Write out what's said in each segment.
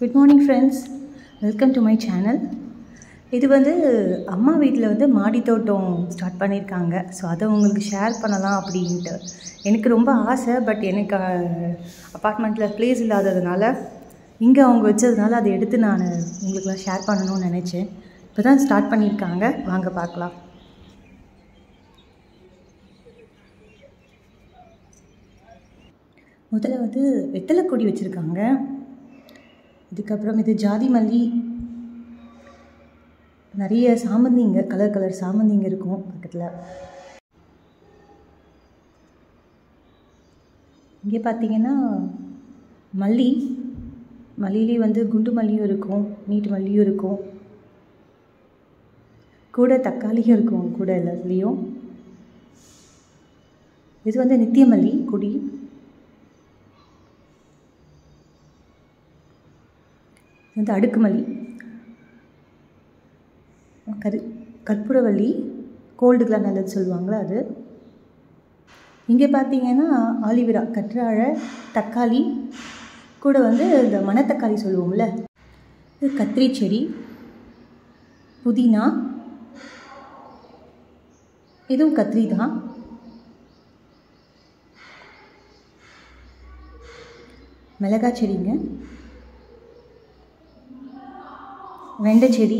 good morning friends welcome to my channel இது வந்து அம்மா வீட்டில் வந்து மாடி தோட்டம் ஸ்டார்ட் பண்ணியிருக்காங்க ஸோ அதை உங்களுக்கு ஷேர் பண்ணலாம் அப்படின்ட்டு எனக்கு ரொம்ப ஆசை பட் எனக்கு அப்பார்ட்மெண்ட்டில் ப்ளேஸ் இல்லாததுனால இங்கே அவங்க வச்சதுனால அதை எடுத்து நான் உங்களுக்குலாம் ஷேர் பண்ணணும்னு நினச்சேன் இப்போ தான் ஸ்டார்ட் பண்ணியிருக்காங்க வாங்க பார்க்கலாம் முதல்ல வந்து வெத்தலை கொடி வச்சுருக்காங்க இதுக்கப்புறம் இது ஜாதி மல்லி நிறைய சாமந்திங்க கலர் கலர் சாமந்திங்க இருக்கும் பக்கத்தில் இங்கே பார்த்தீங்கன்னா மல்லி மல்லியிலே வந்து குண்டு மல்லியும் இருக்கும் நீட்டு மல்லியும் இருக்கும் கூட தக்காளியும் இருக்கும் கூட எல்லாத்துலேயும் இது வந்து நித்தியமல்லி கொடி இது வந்து அடுக்குமல்லி கரு கற்பூரவல்லி கோல்டுக்கெலாம் நல்லது சொல்லுவாங்களே அது இங்கே பார்த்தீங்கன்னா ஆலிவிரா கற்றாழை தக்காளி கூட வந்து இந்த மணத்தக்காளி சொல்லுவோம்ல இது கத்திரி செடி புதினா இதுவும் கத்திரி தான் மிளகாய் செடிங்க வெண்டை செடி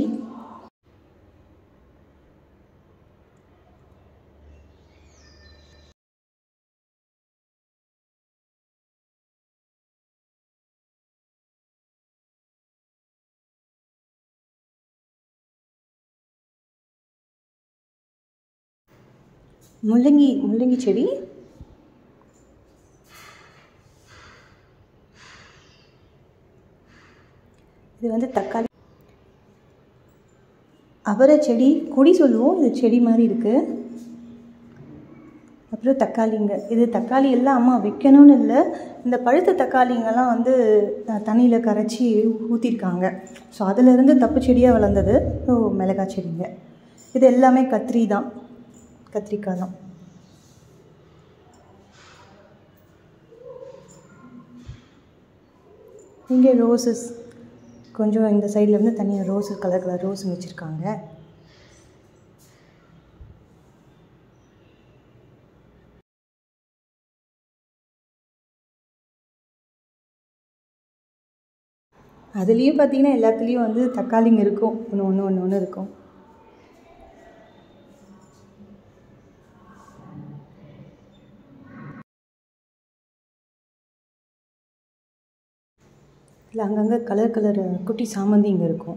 முள்ளங்கி முள்ளங்கி செடி இது வந்து தக்காளி அவரை செடி கொடி சொல்லுவோம் இது செடி மாதிரி இருக்குது அப்புறம் தக்காளிங்க இது தக்காளி எல்லாம் அம்மா வைக்கணும்னு இல்லை இந்த பழுத்த தக்காளிங்கெல்லாம் வந்து தண்ணியில் கரைச்சி ஊற்றிருக்காங்க ஸோ அதிலிருந்து தப்பு செடியாக வளர்ந்தது ஸோ மிளகாய் செடிங்க இது எல்லாமே கத்திரி தான் கத்திரிக்காய் தான் இங்கே ரோசஸ் கொஞ்சம் இந்த சைடில் வந்து தனியாக ரோஸு கலர் கலர் ரோஸ் வச்சுருக்காங்க அதுலேயும் பார்த்தீங்கன்னா எல்லாத்துலேயும் வந்து தக்காளிங்க இருக்கும் ஒன்று ஒன்று ஒன்று ஒன்று இருக்கும் இல்லை அங்கங்கே கலர் கலர் குட்டி சாமந்தி இங்கே இருக்கும்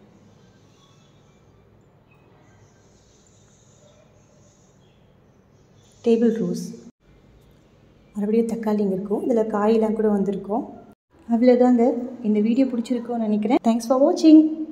டேபிள் ரோஸ் மறுபடியும் தக்காளி இங்கே இருக்கும் இதில் காயெல்லாம் கூட வந்திருக்கும் அவ்வளோதாங்க இந்த வீடியோ பிடிச்சிருக்கோன்னு நினைக்கிறேன் தேங்க்ஸ் ஃபார் வாட்சிங்